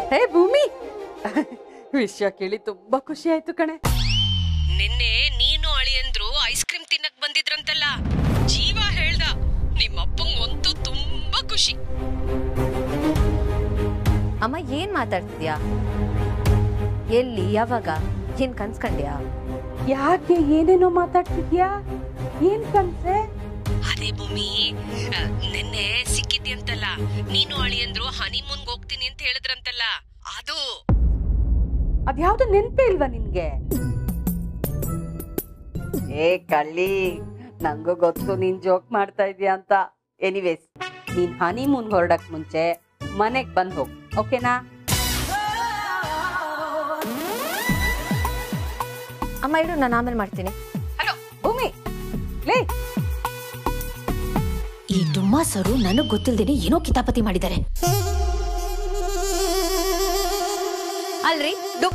ಹೇ ಭೂಮಿ ವಿಷಯ ಕೇಳಿ ತುಂಬಾ ಖುಷಿ ಆಯ್ತು ಕಣೆ ನಿನ್ನೆ ನೀನು ಅಳಿಯಂದ್ರು ಐಸ್ ಕ್ರೀಮ್ ತಿನ್ನಕ್ ಬಂದಿದ್ರಂತಲ್ಲ ಜೀವ ಹೇಳ್ದ ನಿಮ್ಮಪ್ಪಂಗ್ ಅಂತೂ ತುಂಬಾ ಖುಷಿ ಅಮ್ಮ ಏನ್ ಮಾತಾಡ್ತಿದ್ಯಾ ಎಲ್ಲಿ ಯಾವಾಗ ಏನ್ ಕನ್ಸ್ಕಂಡ್ಯಾ ಯಾಕೆ ಏನೇನೋ ಮಾತಾಡ್ತಿದ್ಯಾ ಏನ್ ಕನ್ಸೆ ಅದೇ ಭೂಮಿ ಆ, ನಿನ್ನೆ ಸಿಕ್ಕಿದ್ಯಂತಲ್ಲ ನೀನು ಅಳಿಯಂದ್ರು ಹನಿಮೂನ್ಗ್ ಹೋಗ್ತೀನಿ ಅಂತ ಹೇಳಿದ್ರಂತಲ್ಲ ಅದು ಅದ್ಯಾವ್ದು ನೆನ್ಪೇ ಇಲ್ವಾ ನಿನ್ಗೆ ಏ ಕಳ್ಳಿ ನಂಗೂ ಗೊತ್ತು ನೀನ್ ಜೋಕ್ ಮಾಡ್ತಾ ಇದೀಯ ಅಂತ ಎನಿವೇಸ್ ನೀನ್ ಹನಿಮೂನ್ ಹೊರಡಕ್ ಮುಂಚೆ ಮನೆಗ್ ಬಂದ್ ಹೋಗ್ ಓಕೆನಾ ಅಮ್ಮ ಇಡು ನಾನು ಆಮೇಲೆ ಮಾಡ್ತೀನಿ ಹಲೋ ಭೂಮಿ ಲೇ ಈ ಡುಮ್ಮಾಸರು ನನಗ್ ಗೊತ್ತಿಲ್ದೇನೆ ಏನೋ ಕಿತಾಪತಿ ಮಾಡಿದ್ದಾರೆ ಅಲ್ರಿ ಡು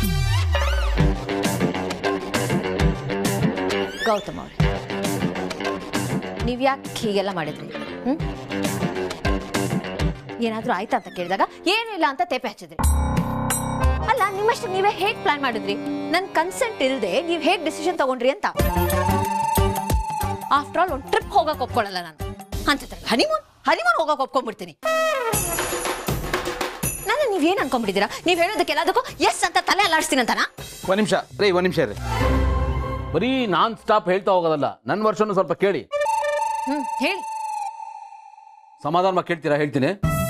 ಗೌತಮ್ ಅವ್ರೆ ನೀವ್ ಯಾಕೆ ಹೀಗೆಲ್ಲ ಮಾಡಿದ್ರಿ ಹ್ಮ್ ಏನಾದ್ರೂ ಆಯ್ತಾ ಅಂತ ಕೇಳಿದಾಗ ಏನಿಲ್ಲ ಅಂತ ತೇಪೆ ಹಚ್ಚಿದ್ರಿ ಅಲ್ಲ ನಿಮ್ಮಷ್ಟು ನೀವೇ ಹೇಗ್ ಪ್ಲಾನ್ ಮಾಡಿದ್ರಿ ನನ್ ಕನ್ಸೆಂಟ್ ಇಲ್ಲದೆ ನೀವ್ ಹೇಗ್ ಡಿಸಿಷನ್ ತಗೊಂಡ್ರಿ ಅಂತ ಆಫ್ಟರ್ ಆಲ್ ಒಂದ್ ಟ್ರಿಪ್ ಹೋಗಕ್ ಒಪ್ಕೊಳ್ಳಲ್ಲ ನಾನು ಅಂತ ಹನಿಮೂನ್ ಹನಿಮೂನ್ ಹೋಗಕ್ ಒಪ್ಕೊಂಡ್ಬಿಡ್ತೀನಿ ನನ್ನ ನೀವೇನ್ ಅನ್ಕೊಂಡ್ಬಿಟ್ಟಿದ್ದೀರಾ ನೀವ್ ಹೇಳೋದಕ್ಕೆಲ್ಲದಕ್ಕೂ ಎಸ್ ಅಂತ ತಲೆ ಅಲ್ಲಾಡಿಸ್ತೀನಿ ಅಂತನಾ ಒಂದ್ ನಿಮಿಷ ರೀ ಒಂದ್ ನಿಮಿಷ ರೀ ಬರೀ ನಾನ್ ಸ್ಟಾಪ್ ಹೇಳ್ತಾ ಹೋಗೋದಲ್ಲ ನನ್ನ ವರ್ಷನೂ ಸ್ವಲ್ಪ ಕೇಳಿ ಹ್ಮ್ ಹೇಳಿ ಸಮಾಧಾನ ಕೇಳ್ತೀರಾ ಹೇಳ್ತೀನಿ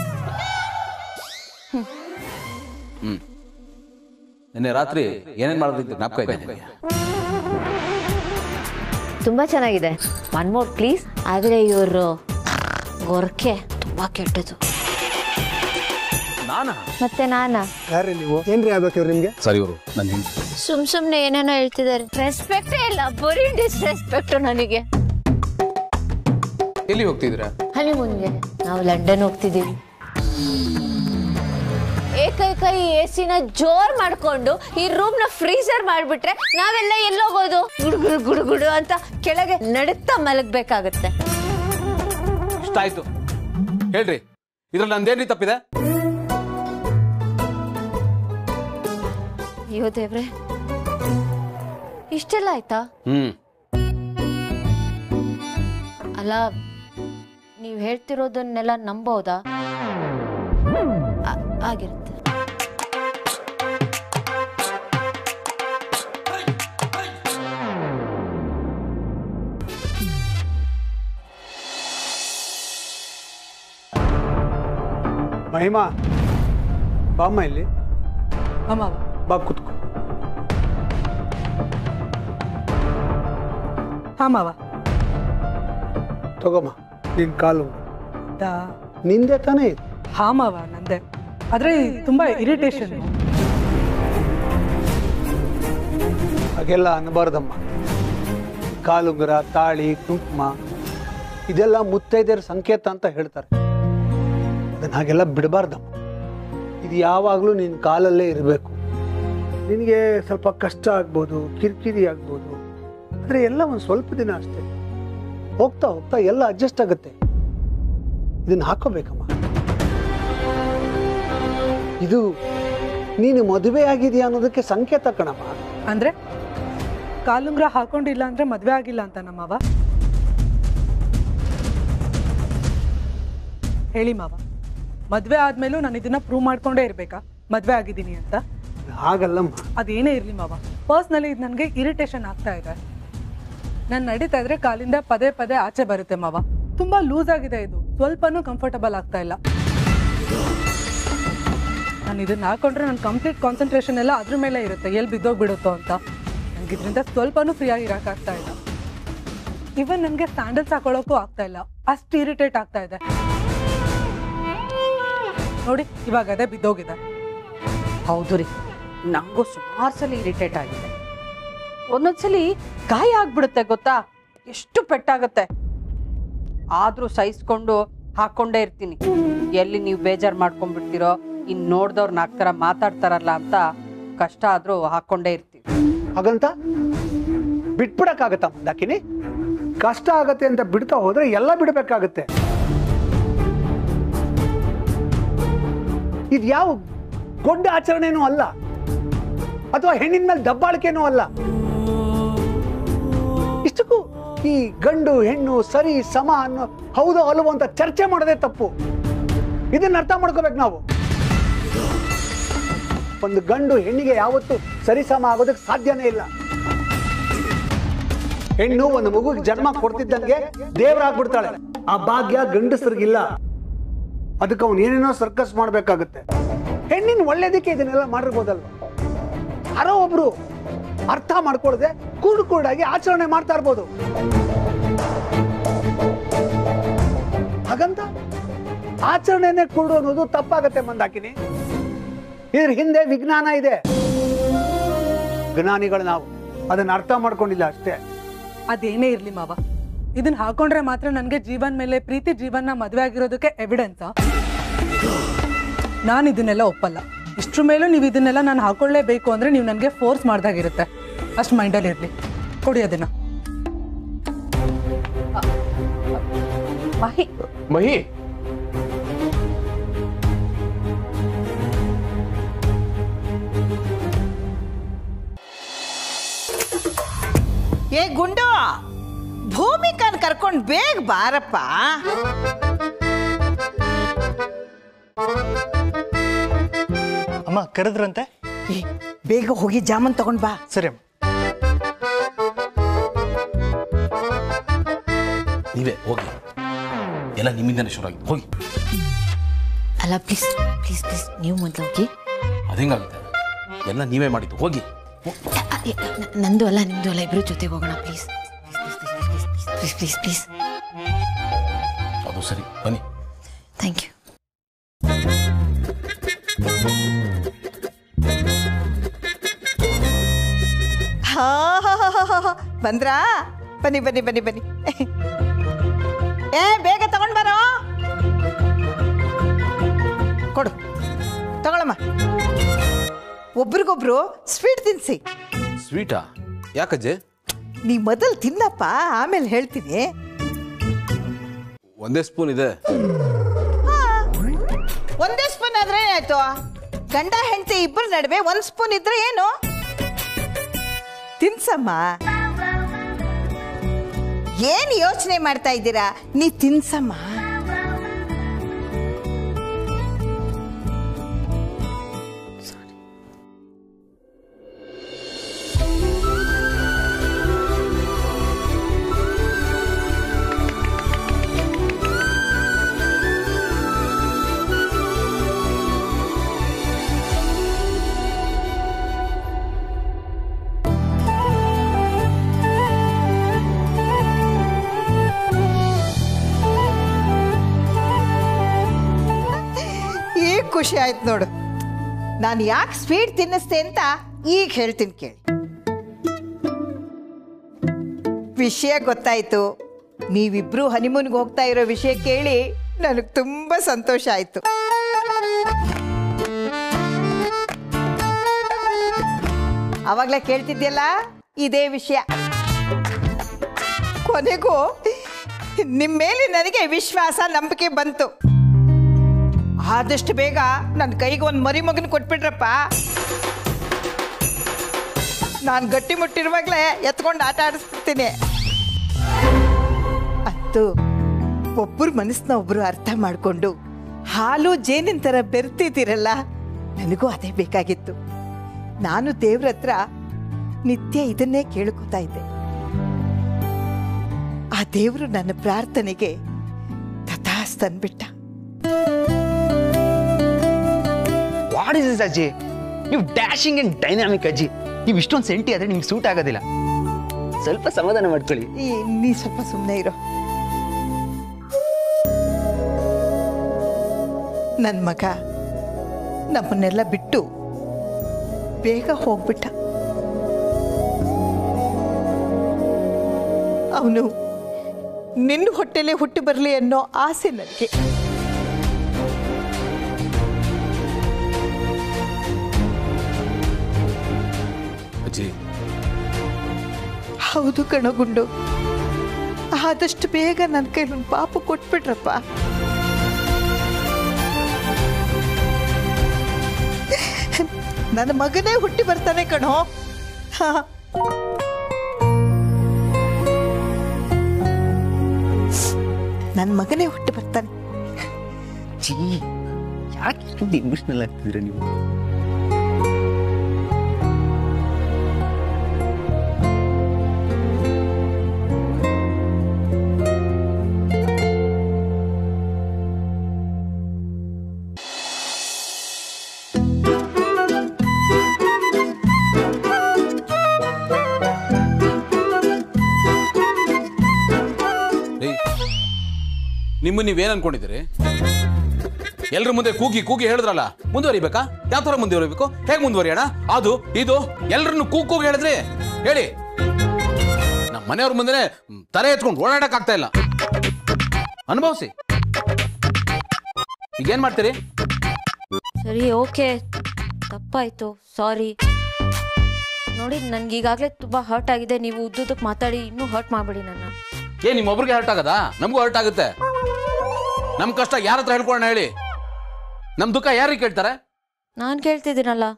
ಹ್ಮ್ ನಿನ್ನೆ ರಾತ್ರಿ ಏನೇನ್ ಮಾಡೋದಿತ್ತು ಜ್ಞಾಪಕ ಇದೆ ನಿನಗೆ? ತುಂಬಾ ಚೆನ್ನಾಗಿದೆ ಒನ್ ಮೋರ್ ಪ್ಲೀಸ್ ಆದ್ರೆ ಇವರು ಗೊರ್ಕೆ ತುಂಬಾ ಕೆಟ್ಟದು ನಾನಾ ಮತ್ತೆ ನಾನಾ ಯಾರ್ರಿ ನೀವು ಏನ್ರಿ ಆಗ್ಬೇಕು ಇವ್ರು ನಿಮ್ಗೆ ಸರಿ ಇವರು ನನ್ನ ಹೆಂಡತಿ ಸುಮ್ ಸುಮ್ನೆ ಏನೇನೋ ಹೇಳ್ತಿದ್ದಾರೆ ರೆಸ್ಪೆಕ್ಟೇ ಇಲ್ಲ ಬರೀ ಡಿಸ್ರೆಸ್ಪೆಕ್ಟ್ ನನಗೆ ಎಲ್ಲಿ ಹೋಗ್ತಿದ್ದೀರಾ ಹನಿಮೂನ್ಗೆ ನಾವು ಲಂಡನ್ ಹೋಗ್ತಿದ್ದೀವಿ ಏಕೈಕ ಈ ಎಸಿನ ಜೋರ್ ಮಾಡ್ಕೊಂಡು ಈ ರೂಮ್ ನ ಫ್ರೀಸರ್ ಮಾಡ್ಬಿಟ್ರೆ ನಾವೆಲ್ಲ ಎಲ್ಲೋಗೋದು ಗುಡುಗುಡು ಗುಡುಗುಡು ಅಂತ ಕೆಳಗೆ ನಡುತ್ತಾ ಮಲಗ್ಬೇಕಾಗತ್ತೆ ಇಷ್ಟ ಆಯ್ತು ಹೇಳ್ರಿ ಇದ್ರಲ್ಲಿ ನಂದೇನ್ರಿ ತಪ್ಪಿದೆ ಅಯ್ಯೋ ದೇವ್ರೆ ಇಷ್ಟೆಲ್ಲ ಆಯ್ತಾ ಹ್ಮ್ ಅಲ್ಲ ನೀವ್ ಹೇಳ್ತಿರೋದನ್ನೆಲ್ಲ ನಂಬೋದಾ ಆ- ಆಗಿರುತ್ತೆ ಮಹಿಮಾ ಬಾಮ್ಮ ಇಲ್ಲಿ ಅಮ್ಮ ಬಾ ಕುತ್ಕೋ ಹಾ ಮಾವ ತಗೋಮ್ಮ ನಿನ್ ಕಾಲು ದಾ ನಿಂದೆ ತಾನೇ ಇದು ಹಾ ಮಾವ ನಂದೆ ಆದ್ರೆ ತುಂಬಾ ಇರಿಟೇಷನ್ ಹಾಗೆಲ್ಲ ಅನ್ನಬಾರ್ದಮ್ಮ ಕಾಲುಂಗುರ ತಾಳಿ ಕುಂಕುಮ ಇದೆಲ್ಲ ಮುತ್ತೈದೆಯರ ಸಂಕೇತ ಅಂತ ಹೇಳ್ತಾರೆ ಅದನ್ನ ಹಾಗೆಲ್ಲ ಬಿಡಬಾರ್ದಮ್ಮ ಇದು ಯಾವಾಗಲೂ ನಿನ್ನ ಕಾಲಲ್ಲೇ ಇರಬೇಕು ನಿನಗೆ ಸ್ವಲ್ಪ ಕಷ್ಟ ಆಗ್ಬೋದು ಕಿರಿಕಿರಿ ಆಗ್ಬೋದು ಆದರೆ ಎಲ್ಲ ಒಂದು ಸ್ವಲ್ಪ ದಿನ ಅಷ್ಟೇ ಹೋಗ್ತಾ ಹೋಗ್ತಾ ಎಲ್ಲ ಅಡ್ಜಸ್ಟ್ ಆಗುತ್ತೆ ಇದನ್ನ ಹಾಕೋಬೇಕಮ್ಮ ಇದು ನೀನು ಮದುವೆ ಆಗಿದೆಯಾ ಅನ್ನೋದಕ್ಕೆ ಸಂಕೇತ ಕಣಮ್ಮ ಅಂದ್ರೆ ಕಾಲುಂಗ್ರ ಹಾಕೊಂಡಿಲ್ಲ ಅಂದ್ರೆ ಮದ್ವೆ ಆಗಿಲ್ಲ ಅಂತ ನಮ್ಮವ ಹೇಳಿ ಮಾವ ಮದ್ವೆ ಆದ್ಮೇಲೂ ನಾನು ಇದನ್ನ ಪ್ರೂವ್ ಮಾಡ್ಕೊಂಡೇ ಇರ್ಬೇಕಾ ಮದ್ವೆ ಆಗಿದ್ದೀನಿ ಅಂತ ಹಾಗಲ್ಲಮ್ಮ ಅದೇನೇ ಇರ್ಲಿ ಮಾವ ಪರ್ಸ್ನಲಿ ಇದು ನನಗೆ ಇರಿಟೇಷನ್ ಆಗ್ತಾ ಇದೆ ನಾನು ನಡೀತಾ ಇದ್ರೆ ಕಾಲಿಂದ ಪದೇ ಪದೇ ಆಚೆ ಬರುತ್ತೆ ಮಾವ ತುಂಬಾ ಲೂಸ್ ಆಗಿದೆ ಇದು ಸ್ವಲ್ಪನೂ ಕಂಫರ್ಟಬಲ್ ಆಗ್ತಾ ಇಲ್ಲ ನಾನು ಇದನ್ನ ಹಾಕೊಂಡ್ರೆ ನನ್ನ ಕಂಪ್ಲೀಟ್ ಕಾನ್ಸಂಟ್ರೇಷನ್ ಎಲ್ಲ ಅದ್ರ ಮೇಲೆ ಇರುತ್ತೆ ಎಲ್ಲಿ ಬಿದ್ದೋಗ್ಬಿಡುತ್ತೋ ಅಂತ ನನಗೆ ಇದರಿಂದ ಸ್ವಲ್ಪನೂ ಫ್ರೀ ಆಗಿ ಇರೋಕ್ಕಾಗ್ತಾ ಇಲ್ಲ ಇವನ್ ನನಗೆ ಸ್ಯಾಂಡಲ್ಸ್ ಹಾಕೊಳ್ಳೋಕ್ಕೂ ಆಗ್ತಾ ಇಲ್ಲ ಅಷ್ಟು ಇರಿಟೇಟ್ ಆಗ್ತಾ ಇದೆ ನೋಡಿ ಇವಾಗ ಅದೇ ಬಿದ್ದೋಗಿದೆ ಹೌದು ರೀ ನಂಗೂ ಸುಮಾರು ಸಲ ಇರಿಟೇಟ್ ಆಗಿದೆ ಒಂದೊಂದ್ಸಲಿ ಗಾಯ ಆಗ್ಬಿಡುತ್ತೆ ಗೊತ್ತಾ ಎಷ್ಟು ಪೆಟ್ಟಾಗತ್ತೆ ಆದ್ರೂ ಸಹಿಸ್ಕೊಂಡು ಹಾಕೊಂಡೇ ಇರ್ತೀನಿ ಎಲ್ಲಿ ನೀವು ಬೇಜಾರ್ ಮಾಡ್ಕೊಂಡ್ಬಿಡ್ತೀರೋ ಇನ್ ನೋಡ್ದವ್ರು ನಾಲ್ಕು ಥರ ಮಾತಾಡ್ತಾರಲ್ಲ ಅಂತ ಕಷ್ಟ ಆದ್ರೂ ಹಾಕೊಂಡೇ ಇರ್ತೀವಿ ಹಾಗಂತ ಬಿಟ್ಬಿಡಕ್ಕಾಗತ್ತ ಮಂದಾಕಿನಿ ಕಷ್ಟ ಆಗತ್ತೆ ಅಂತ ಬಿಡ್ತಾ ಹೋದ್ರೆ ಎಲ್ಲ ಬಿಡಬೇಕಾಗತ್ತೆ ಇದು ಯಾವ ದೊಡ್ಡ ಆಚರಣೆನೂ ಅಲ್ಲ ಅಥವಾ ಹೆಣ್ಣಿನ ಮೇಲೆ ದಬ್ಬಾಳಿಕೆನೂ ಅಲ್ಲ ಇಷ್ಟಕ್ಕೂ ಈ ಗಂಡು ಹೆಣ್ಣು ಸರಿ ಸಮ ಅನ್ನೋ ಹೌದು ಅಲ್ಲವೋ ಅಂತ ಚರ್ಚೆ ಮಾಡೋದೇ ತಪ್ಪು ಇದನ್ನ ಅರ್ಥ ಮಾಡ್ಕೋಬೇಕು ನಾವು ಒಂದು ಗಂಡು ಹೆಣ್ಣಿಗೆ ಯಾವತ್ತೂ ಸರಿಸಮ ಆಗೋದಕ್ಕೆ ಸಾಧ್ಯನೇ ಇಲ್ಲ ಹೆಣ್ಣು ಒಂದು ಮಗುಗೆ ಜನ್ಮ ಕೊಡ್ತಿದ್ದಂಗೆ ದೇವರಾಗ್ಬಿಡ್ತಾಳೆ ಆ ಭಾಗ್ಯ ಗಂಡಸರಿಗಿಲ್ಲ ಅದಕ್ಕೆ ಅವನು ಏನೇನೋ ಸರ್ಕಸ್ ಮಾಡ್ಬೇಕಾಗುತ್ತೆ ಹೆಣ್ಣಿನ ಒಳ್ಳೇದಕ್ಕೆ ಇದನ್ನೆಲ್ಲ ಮಾಡಿರ್ಬೋದಲ್ವ ಯಾರೋ ಒಬ್ರು ಅರ್ಥ ಮಾಡ್ಕೊಳ್ದೆ ಕೂಡು ಕೂಡಾಗಿ ಆಚರಣೆ ಮಾಡ್ತಾ ಇರ್ಬೋದು ಹಾಗಂತ ಆಚರಣೆನೆ ಕೂಡು ಅನ್ನೋದು ತಪ್ಪಾಗತ್ತೆ ಮಂದಾಕಿನಿ ಇದ್ರ ಹಿಂದೆ ವಿಜ್ಞಾನ ಇದೆ ಜ್ಞಾನಿಗಳು ನಾವು ಅದನ್ನ ಅರ್ಥ ಮಾಡ್ಕೊಂಡಿಲ್ಲ ಅಷ್ಟೇ ಅದೇನೇ ಇರ್ಲಿ ಮಾವ ಇದನ್ನ ಹಾಕೊಂಡ್ರೆ ಮಾತ್ರ ನನಗೆ ಜೀವನ್ ಮೇಲೆ ಪ್ರೀತಿ ಜೀವನ ಮದುವೆ ಆಗಿರೋದಕ್ಕೆ ಎವಿಡೆನ್ಸಾ ನಾನು ಇದನ್ನೆಲ್ಲ ಒಪ್ಪಲ್ಲ ಇಷ್ಟ್ರ ಮೇಲೂ ನೀವು ಇದನ್ನೆಲ್ಲ ನಾನು ಹಾಕೊಳ್ಳೇಬೇಕು ಅಂದ್ರೆ ನೀವು ನನಗೆ ಫೋರ್ಸ್ ಮಾಡ್ದಾಗಿರುತ್ತೆ ಅಷ್ಟು ಮೈಂಡಲ್ಲಿ ಇರಲಿ ಕೊಡಿ ಅದನ್ನ ಅ, ಅ, ಮಹಿ ಮಹಿ ಏ ಗುಂಡು ಭೂಮಿಕನ್ ಕರ್ಕೊಂಡು ಬೇಗ ಬಾರಪ್ಪ ಅಮ್ಮ ಕರೆದ್ರಂತೆ ಏ, ಬೇಗ ಹೋಗಿ ಜಾಮೂನ್ ತಗೊಂಡ್ ಬಾ ಸರಿ ಅಮ್ಮ ನೀವೇ ಹೋಗಿ ಎಲ್ಲ ನಿಮ್ಮಿಂದನೇ ಶುರು ಆಗಿದೆ ಹೋಗಿ ಅಲ್ಲ ಪ್ಲೀಸ್ ಪ್ಲೀಸ್ ಪ್ಲೀಸ್ ನೀವು ಮೊದಲು ಹೋಗಿ ಅದೇಂಗಾಗುತ್ತೆ ಎಲ್ಲ ನೀವೇ ಮಾಡಿದ್ದು ಹೋಗಿ ಅ, ಎ, ನ- ನಂದು ಅಲ್ಲ ನಿಮ್ದು ಅಲ್ಲ ಇಬ್ರು ಜೊತೆಗೆ ಹೋಗೋಣ ಪ್ಲೀಸ್ ಪ್ಲೀಸ್ ಪ್ಲೀಸ್ ಪ್ಲೀಸ್ ಅದು ಸರಿ ಬನ್ನಿ ಥ್ಯಾಂಕ್ ಯು ಹಾ ಬಂದ್ರಾ ಬನ್ನಿ ಬನ್ನಿ ಬನ್ನಿ ಬನ್ನಿ ಏ ಬೇಗ ತಗೊಂಡ್ ಬರೋ ಕೊಡು ತಗೊಳಮ್ಮ ಒಬ್ರಿಗೊಬ್ರು ಸ್ವೀಟ್ ತಿನ್ಸಿ ಸ್ವೀಟಾ ಯಾಕಜ್ಜೆ ನೀ ಮೊದಲು ತಿನ್ನಪ್ಪ ಆಮೇಲೆ ಹೇಳ್ತೀನಿ ಒಂದೇ ಸ್ಪೂನ್ ಇದೆ ಒಂದೇ ಸ್ಪೂನ್ ಆದ್ರೆ ಏನಾಯ್ತು ಗಂಡ ಹೆಂಡತಿ ಇಬ್ಬರ ನಡುವೆ ಒಂದ್ ಸ್ಪೂನ್ ಇದ್ರೆ ಏನು ತಿನ್ಸಮ್ಮ ಏನ್ ಯೋಚನೆ ಮಾಡ್ತಾ ಇದ್ದೀರಾ ನೀ ತಿನ್ಸಮ್ಮ ಈಗ ಖುಷಿ ಆಯ್ತು ನೋಡು ನಾನು ಯಾಕೆ ಸ್ವೀಟ್ ತಿನ್ನಿಸ್ತೆ ಅಂತ ಈಗ ಹೇಳ್ತೀನಿ ಕೇಳಿ ವಿಷಯ ಗೊತ್ತಾಯ್ತು ನೀವಿಬ್ರು ಹನಿಮೂನ್ಗೆ ಹೋಗ್ತಾ ಇರೋ ವಿಷಯ ಕೇಳಿ ನನಗೆ ತುಂಬಾ ಸಂತೋಷ ಆಯ್ತು ಅವಾಗಲೇ ಕೇಳ್ತಿದ್ಯಲ್ಲ ಇದೇ ವಿಷಯ ಕೊನೆಗೂ ನಿಮ್ಮ ಮೇಲೆ ನನಗೆ ವಿಶ್ವಾಸ ನಂಬಿಕೆ ಬಂತು ಆದಷ್ಟು ಬೇಗ ನನ್ನ ಕೈಗೆ ಒಂದು ಮರಿ ಮಗನ ಕೊಟ್ಬಿಟ್ರಪ್ಪ ನಾನು ಗಟ್ಟಿ ಮುಟ್ಟಿರುವಾಗಲೇ ಎತ್ಕೊಂಡು ಆಟ ಆಡಿಸ್ಬಿಡ್ತೀನಿ ಅಂತೂ ಒಬ್ಬರು ಮನಸ್ಸನ್ನ ಒಬ್ಬರು ಅರ್ಥ ಮಾಡಿಕೊಂಡು ಹಾಲು ಜೇನಿನ ಥರ ಬೆರ್ತಿದ್ದೀರಲ್ಲ ನನಗೂ ಅದೇ ಬೇಕಾಗಿತ್ತು ನಾನು ದೇವ್ರ ಹತ್ರ ನಿತ್ಯ ಇದನ್ನೇ ಕೇಳ್ಕೊತಾ ಇದ್ದೆ ಆ ದೇವರು ನನ್ನ ಪ್ರಾರ್ಥನೆಗೆ ತಥಾಸ್ತನ್ಬಿಟ್ಟ ವಾಟ್ ಇಸ್ ಇಸ್ ಅಜ್ಜಿ ನೀವು ಡ್ಯಾಶಿಂಗ್ ಅಂಡ್ ಡೈನಾಮಿಕ್ ಅಜ್ಜಿ ನೀವು ಇಷ್ಟೊಂದು ಸೆಂಟಿ ಆದ್ರೆ ನಿಮ್ಗೆ ಸೂಟ್ ಆಗೋದಿಲ್ಲ ಸ್ವಲ್ಪ ಸಮಾಧಾನ ಮಾಡ್ಕೊಳ್ಳಿ ಈ ನೀ ಸ್ವಲ್ಪ ಸುಮ್ಮನೆ ಇರೋ ನನ್ನ ಮಗ ನಮ್ಮನ್ನೆಲ್ಲ ಬಿಟ್ಟು ಬೇಗ ಹೋಗ್ಬಿಟ್ಟ ಅವನು ನಿನ್ನ ಹೊಟ್ಟೆಲೆ ಹುಟ್ಟಿ ಬರಲಿ ಅನ್ನೋ ಆಸೆ ನನಗೆ ಅಜ್ಜಿ ಹೌದು ಕಣಗುಂಡು ಆದಷ್ಟು ಬೇಗ ನನ್ನ ಕೈ ಪಾಪ ಕೊಟ್ಬಿಟ್ರಪ್ಪ ನನ್ನ ಮಗನೇ ಹುಟ್ಟಿ ಬರ್ತಾನೆ ಕಣೋ ಹಾ. ನನ್ನ ಮಗನೇ ಹುಟ್ಟಿ ಬರ್ತಾನೆ ಛೀ ಯಾಕೆ ಇಷ್ಟೊಂದು ಇಮೋಷ್ನಲ್ ಆಗ್ತಿದ್ದೀರಾ ನೀವು ನಿಮ್ಮ ನೀವೇನ್ ಅನ್ಕೊಂಡಿದ್ದೀರಿ ಎಲ್ರ ಮುಂದೆ ಕೂಗಿ ಕೂಗಿ ಹೇಳಿದ್ರಲ್ಲ ಮುಂದುವರಿಬೇಕಾ ಯಾವ ತರ ಮುಂದುವರಿಬೇಕು ಹೇಗೆ ಮುಂದುವರಿಯೋಣ ಅದು ಇದು ಎಲ್ರನ್ನು ಕೂಗ್ ಕೂಗಿ ಹೇಳಿದ್ರಿ ಹೇಳಿ ನಮ್ಮ ಮನೆಯವ್ರ ಮುಂದೆ ತಲೆ ಎತ್ಕೊಂಡು ಓಡಾಡಕ್ ಆಗ್ತಾ ಇಲ್ಲ ಅನುಭವಿಸಿ ಈಗೇನ್ ಮಾಡ್ತೀರಿ ಸರಿ ಓಕೆ ತಪ್ಪಾಯ್ತು ಸಾರಿ ನೋಡಿ ನನ್ಗೆ ಈಗಾಗಲೇ ತುಂಬಾ ಹರ್ಟ್ ಆಗಿದೆ ನೀವು ಉದ್ದುದಕ್ಕೆ ಮಾತಾಡಿ ಇನ್ನೂ ಹರ್ಟ್ ಮಾಡಬೇಡಿ ನನ್ನ ಏ ನಿಮ್ಮೊಬ್ರಿಗೆ ಹರ್ಟ್ ಆಗದಾ ನಮಗೂ ಹರ್ಟ್ ಆಗುತ್ತೆ ನಮ್ ಕಷ್ಟ ಯಾರ ಹತ್ರ ಹೇಳ್ಕೊಳ್ಳೋಣ ಹೇಳಿ ನಮ್ ದುಃಖ ಯಾರಿಗೆ ಕೇಳ್ತಾರೆ ನಾನು ಕೇಳ್ತಿದ್ದೀನಲ್ಲ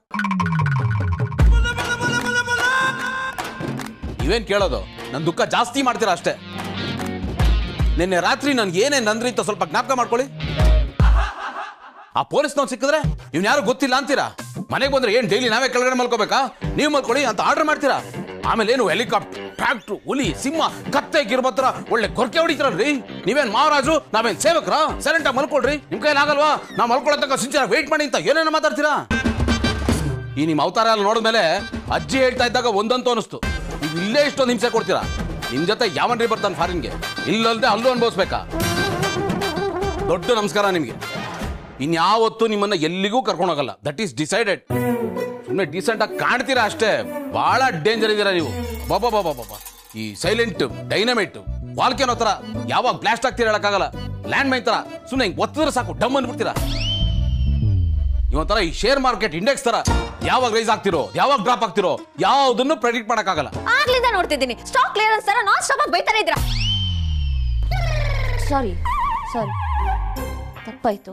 ನೀವೇನ್ ಕೇಳೋದು ನನ್ ದುಃಖ ಜಾಸ್ತಿ ಮಾಡ್ತೀರಾ ಅಷ್ಟೇ ನಿನ್ನೆ ರಾತ್ರಿ ನನ್ಗೆ ಏನೇನ್ ಅಂದ್ರಿ ಅಂತ ಸ್ವಲ್ಪ ಜ್ಞಾಪಕ ಮಾಡ್ಕೊಳ್ಳಿ ಆ ಪೊಲೀಸ್ನವ್ನು ಸಿಕ್ಕಿದ್ರೆ ಇವ್ನ ಯಾರು ಗೊತ್ತಿಲ್ಲ ಅಂತೀರಾ ಮನೆಗೆ ಬಂದ್ರೆ ಏನ್ ಡೈಲಿ ನಾವೇ ಕೆಳಗಡೆ ಮಲ್ಕೋಬೇಕಾ ನೀವು ಮಲ್ಕೊಳ್ಳಿ ಅಂತ ಆರ್ಡರ್ ಮಾಡ್ತೀರಾ ಆಮೇಲೆ ಏನು ಹೆಲಿಕಾಪ್ಟರ್ ಟ್ರ್ಯಾಕ್ಟ್ರು ಹುಲಿ ಸಿಂಹ ಕತ್ತೆ ಗಿರ್ಬತ್ರ ಒಳ್ಳೆ ಕೊರಕೆ ಹೊಡಿತೀರಲ್ರಿ ನೀವೇನ್ ಮಹಾರಾಜು ನಾವೇನ್ ಸೇವಕರ ಸೈಲೆಂಟ್ ಆಗಿ ಮಲ್ಕೊಳ್ರಿ ನಿಮ್ ಕೈಲಿ ಆಗಲ್ವಾ ನಾವು ಮಲ್ಕೊಳ್ಳೋ ತನಕ ಸಿಂಚನ ವೇಟ್ ಮಾಡಿ ಅಂತ ಏನೇನೋ ಮಾತಾಡ್ತೀರಾ ಈ ನಿಮ್ಮ ಅವತಾರ ಎಲ್ಲ ನೋಡಿದ್ಮೇಲೆ ಅಜ್ಜಿ ಹೇಳ್ತಾ ಇದ್ದಾಗ ಒಂದಂತೂ ಅನಿಸ್ತು ನೀವು ಇಲ್ಲೇ ಇಷ್ಟೊಂದು ಹಿಂಸೆ ಕೊಡ್ತೀರಾ ನಿಮ್ ಜೊತೆ ಯಾವನ್ರಿ ಬರ್ತಾನೆ ಫಾರಿನ್ಗೆ ಇಲ್ಲಲ್ದೆ ಅಲ್ಲೂ ಅನುಭವಿಸ್ಬೇಕಾ ದೊಡ್ಡ ನಮಸ್ಕಾರ ನಿಮ್ಗೆ ಇನ್ಯಾವತ್ತೂ ನಿಮ್ಮನ್ನ ಎಲ್ಲಿಗೂ ಕರ್ಕೊಂಡು ಹೋಗಲ್ಲ ದಟ್ ಈಸ್ ಡಿಸೈಡೆಡ್ ಸುಮ್ಮನೆ ಡೀಸೆಂಟ್ ಆಗಿ ಕಾಣ್ತೀರಾ ಅಷ್ಟೇ ಬಹಳ ಡೇಂಜರ್ ಇದ್ದೀರಾ ನೀವು ಬಾಬಾ ಬಾಬಾ ಬಾಬಾ ಈ ಸೈಲೆಂಟ್ ಡೈನಮೈಟ್ ವಾಲ್ಕೆನೋ ತರ ಯಾವಾಗ ಬ್ಲಾಸ್ಟ್ ಆಗ್ತೀರಾ ಹೇಳಕ್ಕಾಗಲ್ಲ ಲ್ಯಾಂಡ್ ಮೈನ್ ತರ ಸುಮ್ಮನೆ ಹಿಂಗ್ ಒತ್ತಿದ್ರೆ ಸಾಕು ಡಮ್ ಅಂದ್ಬಿಡ್ತೀರಾ ಇವೊಂಥರ ಈ ಶೇರ್ ಮಾರ್ಕೆಟ್ ಇಂಡೆಕ್ಸ್ ತರ ಯಾವಾಗ ರೈಸ್ ಆಗ್ತಿರೋ ಯಾವಾಗ ಡ್ರಾಪ್ ಆಗ್ತಿರೋ ಯಾವುದನ್ನು ಪ್ರೆಡಿಕ್ಟ್ ಮಾಡಕ್ಕಾಗಲ್ಲ ಆಗ್ಲಿಂದ ನೋಡ್ತಿದ್ದೀನಿ ಸ್ಟಾಕ್ ಕ್ಲಿಯರೆನ್ಸ್ ತರ ನಾನ್ ಸ್ಟಾಪ್ ಆಗಿ ಬೈತಾನೆ ಇದ್ರ ಸಾರಿ ಸಾರಿ ತಪ್ಪಾಯ್ತು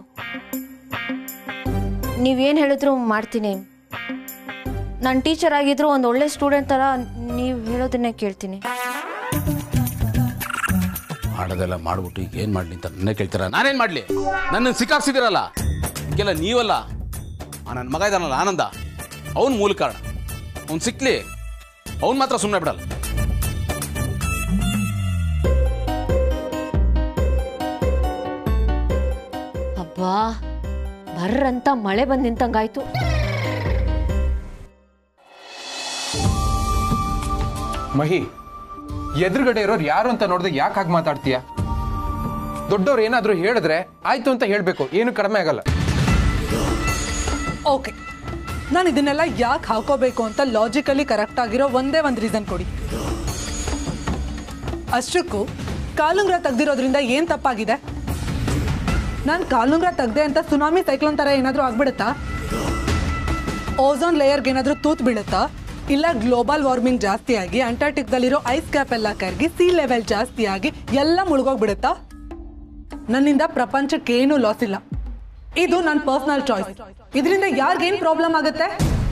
ನೀವೇನು ಹೇಳಿದ್ರು ಮಾಡ್ತೀನಿ ನಾನು ಟೀಚರ್ ಆಗಿದ್ರು ಒಂದು ಒಳ್ಳೆ ಸ್ಟೂಡೆಂಟ್ ತರ ನೀವು ಹೇಳೋದನ್ನೇ ಕೇಳ್ತೀನಿ ಮಾಡೋದೆಲ್ಲ ಮಾಡ್ಬಿಟ್ಟು ಈಗ ಏನ್ ಮಾಡ್ಲಿ ಅಂತ ನನ್ನೇ ಕೇಳ್ತೀರ ನಾನೇನ್ ಮಾಡ್ಲಿ ನನ್ನ ಸಿಕ್ಕಾಕ್ಸಿದಿರಲ್ಲ ಕೆಲ ನೀವಲ್ಲ ಆ ನನ್ನ ಮಗ ಇದಾನಲ್ಲ ಆನಂದ ಅವನ್ ಮೂಲ ಕಾರಣ ಅವ್ನ್ ಸಿಕ್ಲಿ ಅವ್ನ್ ಮಾತ್ರ ಸುಮ್ಮನೆ ಬಿಡಲ್ಲ ಅಬ್ಬಾ ಬರ್ರಂತ ಮಳೆ ಬಂದ್ ನಿಂತಂಗಾಯ್ತು ಮಹಿ ಎದುರುಗಡೆ ಇರೋರು ಯಾರು ಅಂತ ನೋಡಿದ್ರೆ ಯಾಕೆ ಹಾಗೆ ಮಾತಾಡ್ತೀಯ ದೊಡ್ಡವ್ರು ಏನಾದರೂ ಹೇಳಿದ್ರೆ ಆಯ್ತು ಅಂತ ಹೇಳಬೇಕು ಏನು ಕಡಿಮೆ ಆಗಲ್ಲ ಓಕೆ ನಾನು ಇದನ್ನೆಲ್ಲ ಯಾಕೆ ಹಾಕೋಬೇಕು ಅಂತ ಲಾಜಿಕಲಿ ಕರೆಕ್ಟ್ ಆಗಿರೋ ಒಂದೇ ಒಂದು ರೀಸನ್ ಕೊಡಿ ಅಷ್ಟಕ್ಕೂ ಕಾಲುಂಗ್ರ ತೆಗ್ದಿರೋದ್ರಿಂದ ಏನು ತಪ್ಪಾಗಿದೆ ನಾನು ಕಾಲುಂಗ್ರ ತೆಗ್ದೆ ಅಂತ ಸುನಾಮಿ ಸೈಕ್ಲೋನ್ ಥರ ಏನಾದರೂ ಆಗ್ಬಿಡುತ್ತಾ ಓಝೋನ್ ಲೇಯರ್ಗೆ ಏನಾದರೂ ತೂತ್ ಬೀಳುತ್ತಾ ಇಲ್ಲ ಗ್ಲೋಬಲ್ ವಾರ್ಮಿಂಗ್ ಜಾಸ್ತಿ ಆಗಿ ಅಂಟಾರ್ಟಿಕ್ದಲ್ಲಿರೋ ಐಸ್ ಕ್ಯಾಪ್ ಎಲ್ಲ ಕರಗಿ ಸಿ ಲೆವೆಲ್ ಜಾಸ್ತಿ ಆಗಿ ಎಲ್ಲ ಮುಳುಗೋಗ್ಬಿಡುತ್ತಾ ನನ್ನಿಂದ ಪ್ರಪಂಚಕ್ಕೆ ಏನೂ ಲಾಸ್ ಇಲ್ಲ ಇದು ನನ್ನ ಪರ್ಸನಲ್ ಚಾಯ್ಸ್ ಇದರಿಂದ ಯಾರಿಗೇನು ಪ್ರಾಬ್ಲಮ್ ಆಗುತ್ತೆ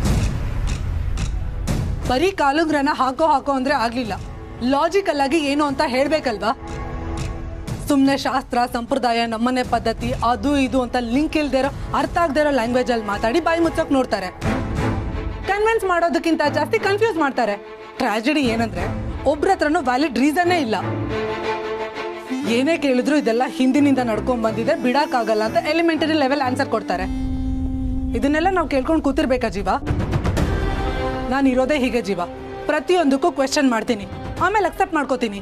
ಬರೀ ಕಾಲುಗ್ರನ ಹಾಕೋ ಹಾಕೋ ಅಂದ್ರೆ ಆಗ್ಲಿಲ್ಲ ಲಾಜಿಕಲ್ ಆಗಿ ಏನು ಅಂತ ಹೇಳ್ಬೇಕಲ್ವಾ ಸುಮ್ಮನೆ ಶಾಸ್ತ್ರ ಸಂಪ್ರದಾಯ ನಮ್ಮನೆ ಪದ್ಧತಿ ಅದು ಇದು ಅಂತ ಲಿಂಕ್ ಇಲ್ದೇ ಇರೋ ಅರ್ಥ ಆಗದೆ ಇರೋ ಲ್ಯಾಂಗ್ವೇಜ್ ಅಲ್ಲಿ ಮಾತಾಡಿ ಬಾಯಿ ಮುಚ್ಚೋಕ್ ನೋಡ್ತಾರೆ ಕನ್ವಿನ್ಸ್ ಮಾಡೋದಕ್ಕಿಂತ ಜಾಸ್ತಿ ಕನ್ಫ್ಯೂಸ್ ಮಾಡ್ತಾರೆ ಟ್ರಾಜಿಡಿ ಏನಂದ್ರೆ ಒಬ್ರ ಹತ್ರನೂ ವ್ಯಾಲಿಡ್ ರೀಸನ್ನೇ ಇಲ್ಲ ಏನೇ ಕೇಳಿದ್ರು ಇದೆಲ್ಲ ಹಿಂದಿನಿಂದ ನಡ್ಕೊಂಡ್ ಬಂದಿದೆ ಬಿಡಕ್ಕಾಗಲ್ಲ ಅಂತ ಎಲಿಮೆಂಟರಿ ಲೆವೆಲ್ ಆನ್ಸರ್ ಕೊಡ್ತಾರೆ ಇದನ್ನೆಲ್ಲ ನಾವು ಕೇಳ್ಕೊಂಡು ಕೂತಿರ್ಬೇಕಾ ಜೀವ ನಾನು ಇರೋದೇ ಹೀಗೆ ಜೀವ ಪ್ರತಿಯೊಂದಕ್ಕೂ ಕ್ವೆಶನ್ ಮಾಡ್ತೀನಿ ಆಮೇಲೆ ಅಕ್ಸೆಪ್ಟ್ ಮಾಡ್ಕೋತೀನಿ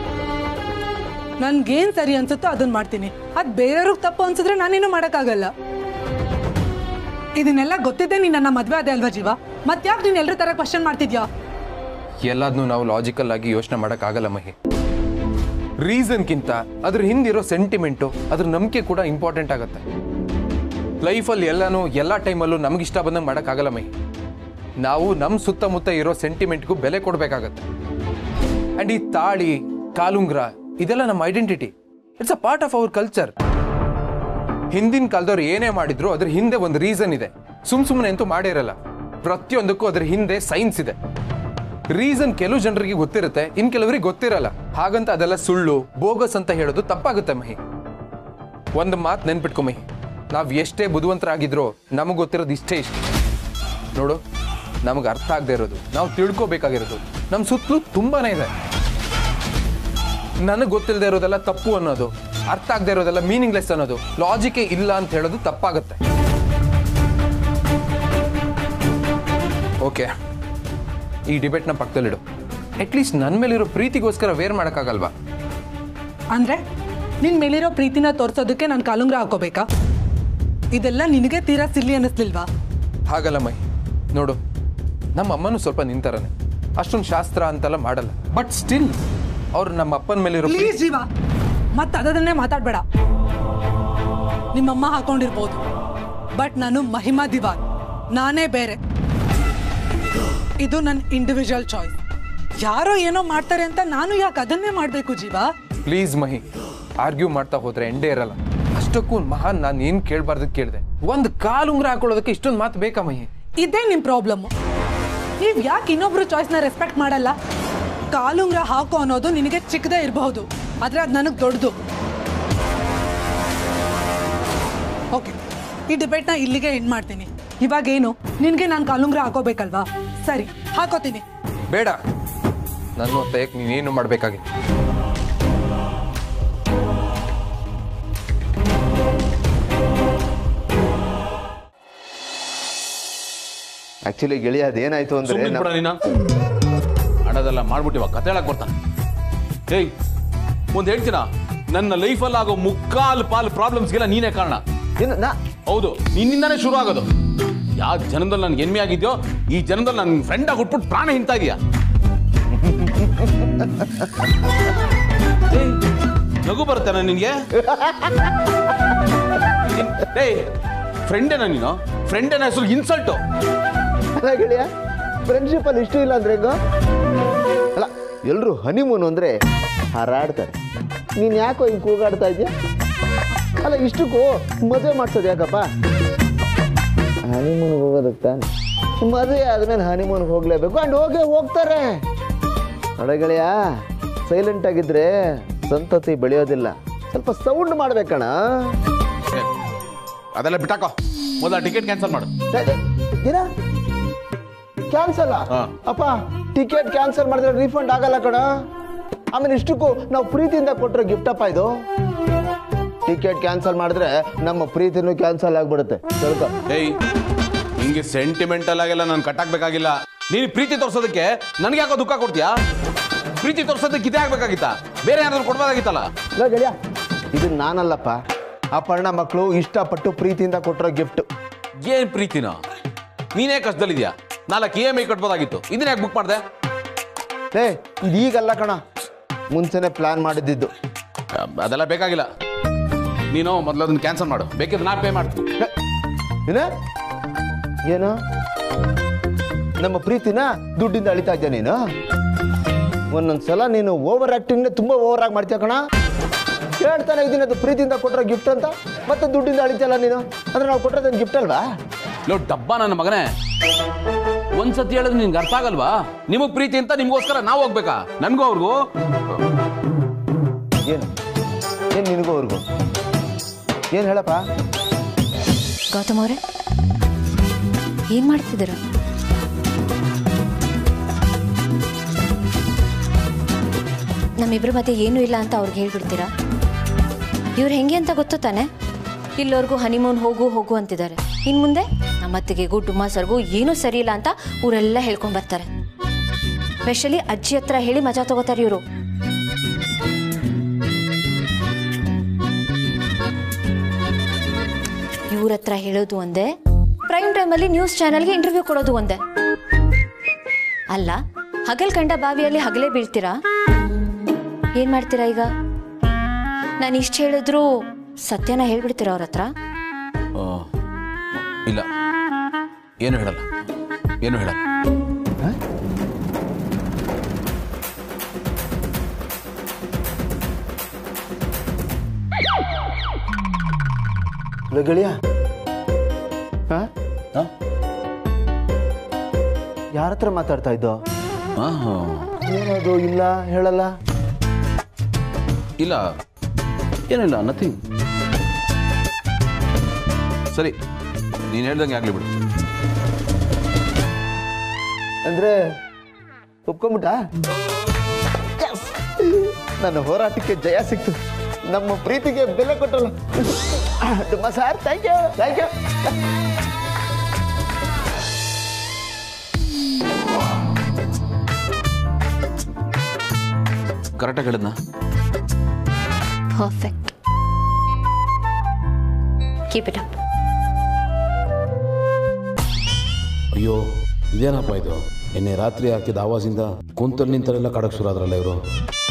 ನನ್ಗೇನ್ ಸರಿ ಅನ್ಸುತ್ತೋ ಅದನ್ನ ಮಾಡ್ತೀನಿ ಅದ್ ಬೇರೆಯವ್ರಿಗೆ ತಪ್ಪು ಅನ್ಸಿದ್ರೆ ನಾನೇನು ಮಾಡಕ್ಕಾಗಲ್ಲ ಇದನ್ನೆಲ್ಲ ಗೊತ್ತಿದ್ದೆ ನೀನ್ ನನ್ನ ಮದ್ವೆ ಅದೇ ಅಲ್ವಾ ಜೀವ ಮತ್ಯಾಕ್ ನೀನ್ ಎಲ್ರ ತರ ಕ್ವಶನ್ ಮಾಡ್ತಿದ್ಯಾ ಎಲ್ಲದನ್ನೂ ನಾವು ಲಾಜಿಕಲ್ ಆಗಿ ಯೋಚನೆ ಮಾಡೋಕ್ಕಾಗಲ್ಲ ಮಹಿ ರೀಸನ್ಗಿಂತ ಅದ್ರ ಹಿಂದಿರೋ ಸೆಂಟಿಮೆಂಟು ಅದ್ರ ನಂಬಿಕೆ ಕೂಡ ಇಂಪಾರ್ಟೆಂಟ್ ಆಗುತ್ತೆ ಲೈಫಲ್ಲಿ ಎಲ್ಲನೂ ಎಲ್ಲ ಟೈಮಲ್ಲೂ ನಮ್ಗೆ ಇಷ್ಟ ಬಂದಂಗೆ ಮಾಡೋಕ್ಕಾಗಲ್ಲ ಮಹಿ ನಾವು ನಮ್ಮ ಸುತ್ತಮುತ್ತ ಇರೋ ಸೆಂಟಿಮೆಂಟ್ಗೂ ಬೆಲೆ ಕೊಡಬೇಕಾಗತ್ತೆ ಆ್ಯಂಡ್ ಈ ತಾಳಿ ಕಾಲುಂಗ್ರ ಇದೆಲ್ಲ ನಮ್ಮ identity it's a part of our culture ಹಿಂದಿನ ಕಾಲದವ್ರು ಏನೇ ಮಾಡಿದ್ರು ಅದ್ರ ಹಿಂದೆ ಒಂದು ರೀಸನ್ ಇದೆ ಸುಮ್ ಸುಮ್ಮನೆ ಅಂತೂ ಮಾಡಿರಲ್ಲ ಪ್ರತಿಯೊಂದಕ್ಕೂ ಅದ್ರ ಹಿಂದೆ ಸೈನ್ಸ್ ಇದೆ ರೀಸನ್ ಕೆಲವು ಜನರಿಗೆ ಗೊತ್ತಿರುತ್ತೆ ಇನ್ ಕೆಲವರಿಗೆ ಗೊತ್ತಿರಲ್ಲ ಹಾಗಂತ ಅದೆಲ್ಲ ಸುಳ್ಳು ಬೋಗಸ್ ಅಂತ ಹೇಳೋದು ತಪ್ಪಾಗುತ್ತೆ ಮಹಿ ಒಂದು ಮಾತು ನೆನ್ಪಿಟ್ಕೊ ಮಹಿ ನಾವು ಎಷ್ಟೇ ಬುದ್ಧಿವಂತರಾಗಿದ್ರೋ ನಮಗೆ ಗೊತ್ತಿರೋದು ಇಷ್ಟೇ ಇಷ್ಟ ನೋಡು ನಮಗೆ ಅರ್ಥ ಆಗದೆ ಇರೋದು ನಾವು ತಿಳ್ಕೊಬೇಕಾಗಿರೋದು ನಮ್ಮ ಸುತ್ತಲೂ ತುಂಬಾನೇ ಇದೆ ನನಗೆ ಗೊತ್ತಿಲ್ಲದೆ ಇರೋದೆಲ್ಲ ತಪ್ಪು ಅನ್ನೋದು ಅರ್ಥ ಆಗದೆ ಇರೋದೆಲ್ಲ ಮೀನಿಂಗ್ಲೆಸ್ ಅನ್ನೋದು ಲಾಜಿಕೇ ಇಲ್ಲ ಅಂತ ಹೇಳೋದು ತಪ್ಪಾಗುತ್ತೆ ಓಕೆ ಈ ಡಿಬೇಟ್ನ ಪಕ್ಕದಲ್ಲಿಡು ಅಟ್ಲೀಸ್ಟ್ ನನ್ನ ಮೇಲಿರೋ ಪ್ರೀತಿಗೋಸ್ಕರ ವೇರ್ ಮಾಡೋಕ್ಕಾಗಲ್ವಾ ಅಂದ್ರೆ ನಿನ್ ಮೇಲಿರೋ ಪ್ರೀತಿನ ತೋರ್ಸೋದಕ್ಕೆ ನಾನು ಕಾಲುಂಗ್ರ ಹಾಕೋಬೇಕಾ ಇದೆಲ್ಲ ನಿನಗೆ ತೀರಾ ಸಿಲ್ಲಿ ಅನ್ನಿಸ್ಲಿಲ್ವಾ ಹಾಗಲ್ಲ ಮೈ ನೋಡು ನಮ್ಮ ಅಮ್ಮನೂ ಸ್ವಲ್ಪ ನಿಂತಾರನೆ ಅಷ್ಟೊಂದು ಶಾಸ್ತ್ರ ಅಂತೆಲ್ಲ ಮಾಡಲ್ಲ ಬಟ್ ಸ್ಟಿಲ್ ಅವ್ರು ನಮ್ಮ ಅಪ್ಪನ ಮೇಲಿರೋ ಪ್ರೀತಿ- ಪ್ಲೀಸ್ ಜೀವ ಮತ್ತೆ ಅದನ್ನೇ ಮಾತಾಡ್ಬೇಡ ನಿಮ್ಮಮ್ಮ ಹಾಕೊಂಡಿರ್ಬೋದು ಬಟ್ ನಾನು ಮಹಿಮಾ ದಿವಾನ್ ನಾನೇ ಬೇರೆ ಇದು ನನ್ನ ಇಂಡಿವಿಜುವಲ್ ಚಾಯ್ಸ್ ಯಾರೋ ಏನೋ ಮಾಡ್ತಾರೆ ಅಂತ ನಾನು ಯಾಕೆ ಅದನ್ನೇ ಮಾಡಬೇಕು ಜೀವ ಪ್ಲೀಸ್ ಮಹಿ ಆರ್ಗ್ಯೂ ಮಾಡ್ತಾ ಹೋದ್ರೆ ಎಂಡೇ ಇರಲ್ಲ ಅಷ್ಟಕ್ಕೂ ಮಹಾನ್ ನಾನು ಏನು ಕೇಳಬಾರ್ದು ಕೇಳಿದೆ ಒಂದು ಕಾಲುಂಗ್ರ ಹಾಕೊಳ್ಳೋದಕ್ಕೆ ಇಷ್ಟೊಂದು ಮಾತು ಬೇಕಾ ಮಹಿ ಇದೇ ನಿಮ್ಮ ಪ್ರಾಬ್ಲಮ್ಮು ನೀವು ಯಾಕೆ ಇನ್ನೊಬ್ರು ಚಾಯ್ಸ್ನ ರೆಸ್ಪೆಕ್ಟ್ ಮಾಡಲ್ಲ ಕಾಲುಂಗ್ರ ಹಾಕು ಅನ್ನೋದು ನಿನಗೆ ಚಿಕ್ಕದೇ ಇರಬಹುದು ಆದರೆ ಅದು ನನಗೆ ದೊಡ್ಡದು ಓಕೆ ಈ ಡಿಬೇಟ್ನ ಇಲ್ಲಿಗೆ ಎಂಡ್ ಮಾಡ್ತೀನಿ ಇವಾಗ ಏನು ನಿನಗೆ ನಾನು ಕಾಲುಂಗ್ರ ಹಾಕೋಬೇಕಲ್ವಾ ಸರಿ ಹಾಕೋತೀನಿ ಬೇಡ ನನ್ನ ಒತ್ತಾಯಕ್ಕೆ ನೀನೇನು ಮಾಡಬೇಕಾಗಿತ್ತು ಆಕ್ಚುಲಿ ಗೆಳೆಯ ಅದೇನಾಯ್ತು ಅಂದ್ರೆ ಸುಮ್ಮನೆ ನಮ್- ಬಿಡ ನೀನ ಹಣದೆಲ್ಲ ಮಾಡ್ಬಿಟ್ಟಿವ ಕತೆ ಹೇಳಕ್ ಬರ್ತಾನೆ ಏಯ್ ಒಂದ್ ಹೇಳ್ತೀನ ನನ್ನ ಲೈಫಲ್ಲಿ ಆಗೋ ಮುಕ್ಕಾಲು ಪಾಲು ಪ್ರಾಬ್ಲಮ್ಸ್ಗೆಲ್ಲ ನೀನೇ ಕಾರಣ ಏನು ನಾ ಹೌದು ನಿನ್ನಿಂದಾನೇ ಶುರು ಆಗೋದು ಯಾವ ಜನ್ಮದಲ್ಲಿ ನನ್ಗೆ ಎನ್ಮೆ ಆಗಿದ್ಯೋ ಈ ಜನ್ಮದಲ್ಲಿ ನನ್ನ ಫ್ರೆಂಡ್ ಆಗಿ ಹುಟ್ಬಿಟ್ಟು ಪ್ರಾಣ ಹಿಂತಾ ಇದೀಯ ಏಯ್, ನಗು ಬರುತ್ತಾನ ನಿನ್ಗೆ ಏಯ್ ಫ್ರೆಂಡೇನ ನೀನು ಫ್ರೆಂಡೇನ ಹೆಸರು ಇನ್ಸಲ್ಟು ಅಲ್ಲ ಗೆಳೆಯ ಫ್ರೆಂಡ್ಶಿಪ್ ಅಲ್ಲಿ ಇಷ್ಟ ಇಲ್ಲ ಅಂದ್ರೆ ಹೆಂಗೋ ಅಲ್ಲ ಎಲ್ರು ಹನಿಮೂನ್ ಅಂದ್ರೆ ಹಾರಾಡ್ತಾರೆ ನೀನ್ ಯಾಕೋ ಹಿಂಗ್ ಕೂಗಾಡ್ತಾ ಇದೆಯಾ ಅಲ್ಲ ಇಷ್ಟಕ್ಕೂ ಮದುವೆ ಮಾಡ್ಸೋದು ಯಾಕಪ್ಪ ಹನಿಮೂನ್ಗೆ ಹೋಗೋದಕ್ಕೆ ತಾನೆ ಮದುವೆ ಆದ್ಮೇಲೆ ಹನಿಮೂನ್ಗೆ ಹೋಗ್ಲೇಬೇಕು ಅಂಡ್ ಹೋಗೇ ಹೋಗ್ತಾರೆ ನೋಡ ಗೆಳೆಯ ಸೈಲೆಂಟ್ ಆಗಿದ್ರೆ ಸಂತತಿ ಬೆಳೆಯೋದಿಲ್ಲ ಸ್ವಲ್ಪ ಸೌಂಡ್ ಮಾಡ್ಬೇಕಣ ಏ, ಅದೆಲ್ಲ ಬಿಟ್ಟಾಕೋ ಮೊದಲ ಟಿಕೆಟ್ ಕ್ಯಾನ್ಸಲ್ ಮಾಡು ಏನ ಕ್ಯಾನ್ಸಲ್ ಹಾ. ಅಪ್ಪ ಟಿಕೆಟ್ ಕ್ಯಾನ್ಸಲ್ ಮಾಡಿದ್ರೆ ರೀಫಂಡ್ ಆಗಲ್ಲ ಕಣ ಆಮೇಲೆ ಇಷ್ಟಕ್ಕೂ ನಾವು ಪ್ರೀತಿಯಿಂದ ಕೊಟ್ಟರೆ ಗಿಫ್ಟ್ ಅಪ್ಪ ಇದು ಟಿಕೆಟ್ ಕ್ಯಾನ್ಸಲ್ ಮಾಡಿದ್ರೆ ನಮ್ಮ ಪ್ರೀತಿನೂ ಕ್ಯಾನ್ಸಲ್ ಆಗ್ಬಿಡುತ್ತೆ ತಿಳ್ಕೊ ಏಯ್ ಹಿಂಗೆ ಸೆಂಟಿಮೆಂಟಲ್ ಆಗೆಲ್ಲ ನಾನು ಕಟ್ಟಾಕ್ಬೇಕಾಗಿಲ್ಲ ನೀನು ಪ್ರೀತಿ ತೋರ್ಸೋದಕ್ಕೆ ನನಗೆ ಯಾಕೋ ದುಃಖ ಕೊಡ್ತೀಯಾ ಪ್ರೀತಿ ತೋರ್ಸೋದಕ್ಕೆ ಇದೇ ಆಗ್ಬೇಕಾಗಿತ್ತ ಬೇರೆ ಯಾರಾದ್ರೂ ಕೊಡ್ಬೋದಾಗಿತ್ತಲ್ಲ ಲೋ ಗೆಳೆಯ ಇದು ನಾನಲ್ಲಪ್ಪ ಅಪರ್ಣ ಮಕ್ಕಳು ಇಷ್ಟಪಟ್ಟು ಪ್ರೀತಿಯಿಂದ ಕೊಟ್ಟಿರೋ ಗಿಫ್ಟ್ ಏನ್ ಪ್ರೀತಿನ ನೀನೇ ಕಷ್ಟದಲ್ಲಿದ್ಯಾ ನಾಲ್ಕು ಇ ಎಮ್ ಐ ಕಟ್ಬೋದಾಗಿತ್ತು ಇದನ್ನ ಯಾಕೆ ಬುಕ್ ಮಾಡಿದೆ ಏ ಇದು ಈಗಲ್ಲ ಕಣ ಮುಂಚೆನೆ ಪ್ಲಾನ್ ಮಾಡಿದ್ದಿದ್ದು ಅದೆಲ್ಲ ಬೇಕಾಗಿಲ್ಲ ನೀನು ಮೊದಲು ಅದನ್ನ ಕ್ಯಾನ್ಸಲ್ ಮಾಡು ಬೇಕಿದ್ರೆ ನಾ ಪೇ ಮಾಡ್ತೀನಿ ಏ, ಏನ ಏನು ನಮ್ಮ ಪ್ರೀತಿನ ದುಡ್ಡಿಂದ ಅಳಿತಾ ಇದ್ಯಾ ನೀನು ಒಂದೊಂದ್ಸಲ ನೀನು ಓವರ್ ಆಕ್ಟಿಂಗ್ ತುಂಬಾ ಓವರ್ ಆಗಿ ಮಾಡ್ತೀಯ ಕಣ ಹೇಳ್ತಾನೆ ಇದೀನಿ ಅದು ಪ್ರೀತಿಯಿಂದ ಕೊಟ್ಟಿರೋ ಗಿಫ್ಟ್ ಅಂತ ಮತ್ತೆ ದುಡ್ಡಿಂದ ಅಳಿತಲ್ಲ ನೀನು ಅಂದ್ರೆ ನಾವು ಕೊಟ್ಟಿರೋದು ಗಿಫ್ಟ್ ಅಲ್ವಾ ಲೋ ಡಬ್ಬ ನನ್ನ ಮಗನೇ ಒಂದ್ಸತಿ ಹೇಳಿದ್ರೆ ನಿನ್ಗೆ ಅರ್ಥ ಆಗಲ್ವಾ ನಿಮಗ್ ಪ್ರೀತಿ ಅಂತ ನಿಮ್ಗೋಸ್ಕರ ನಾವು ಹೋಗ್ಬೇಕಾ ನನ್ಗೂ ಅವ್ರಿಗೂ ಏನು ಏನು ನಿನಗೂ ಅವ್ರಿಗೂ ಏನು ಹೇಳಪ್ಪ ಗೌತಮ್ ಅವರೇ ಏನ್ ಮಾಡ್ತಿದ್ದೀರ ನಮ್ಮಿಬ್ರ ಮಧ್ಯೆ ಏನೂ ಇಲ್ಲ ಅಂತ ಅವ್ರಿಗೆ ಹೇಳ್ಬಿಡ್ತೀರಾ ಇವ್ರು ಹೆಂಗೆ ಅಂತ ಗೊತ್ತು ತಾನೆ ಇಲ್ಲವರೆಗೂ ಹನಿಮೂನ್ ಹೋಗು ಹೋಗು ಅಂತಿದ್ದಾರೆ ಇನ್ ಮುಂದೆ ನಮ್ಮ ಅತ್ತಿಗೆಗೂ ಡುಮಾಸರ್ಗೂ ಏನೂ ಸರಿ ಇಲ್ಲ ಅಂತ ಊರೆಲ್ಲ ಹೇಳ್ಕೊಂಡ್ ಬರ್ತಾರೆ ಸ್ಪೆಷಲಿ ಅಜ್ಜಿ ಹತ್ರ ಹೇಳಿ ಮಜಾ ತಗೋತಾರೆ ಇವರು ಇವ್ರ ಹತ್ರ ಹೇಳೋದು ಒಂದೇ ಪ್ರೈಮ್ ಟೈಮಲ್ಲಿ ನ್ಯೂಸ್ ಚಾನೆಲ್ಗೆ ಇಂಟರ್ವ್ಯೂ ಕೊಡೋದು ಒಂದೇ ಅಲ್ಲ ಹಗಲ್ ಕಂಡ ಬಾವಿಯಲ್ಲಿ ಹಗಲೇ ಬೀಳ್ತೀರಾ ಏನ್ ಮಾಡ್ತೀರಾ ಈಗ ನಾನು ಇಷ್ಟು ಹೇಳಿದ್ರು ಸತ್ಯನ ಹೇಳ್ಬಿಡ್ತೀರಾ ಅವ್ರ ಹತ್ರ ಆ, ಇಲ್ಲ ಏನು ಹೇಳಲ್ಲ ಏನು ಹೇಳಲ್ಲ ಗೆಳೆಯ ಹಾ ಹಾ? ಯಾರ ಹತ್ರ ಮಾತಾಡ್ತಾ ಇದ್ದೋ ಆಹಾ. ಏನದು ಇಲ್ಲ ಹೇಳಲ್ಲ ಇಲ್ಲ ಏನಿಲ್ಲ ನಥಿಂಗ್ ಸರಿ ನೀನು ಹೇಳ್ದಂಗೆ ಆಗ್ಲಿ ಬಿಡು ಅಂದ್ರೆ ಒಪ್ಕೊಂಬಿಟ್ಟ ನನ್ನ ಹೋರಾಟಕ್ಕೆ ಜಯ ಸಿಕ್ತು ನಮ್ಮ ಪ್ರೀತಿಗೆ ಬೆಲೆ ಕೊಟ್ಟಲ್ಲ ತುಂಬ sir thank you thank you ಕರೆಕ್ಟಾಗಿ ಹೇಳಿದ್ನ ಪರ್ಫೆಕ್ಟ್ ಕೀಪ್ ಇಟ್ ಅಪ್ ಅಯ್ಯೋ ಇದೇನಪ್ಪ ಇದು ನಿನ್ನೆ ರಾತ್ರಿ ಹಾಕಿದ ಆವಾಜಿಂದ ಕುಂತಲ್ಲಿ ನಿಂತರೆಲ್ಲ ಕಾಡಕ್ಕೆ ಶುರು ಆದ್ರಲ್ಲ ಇವರು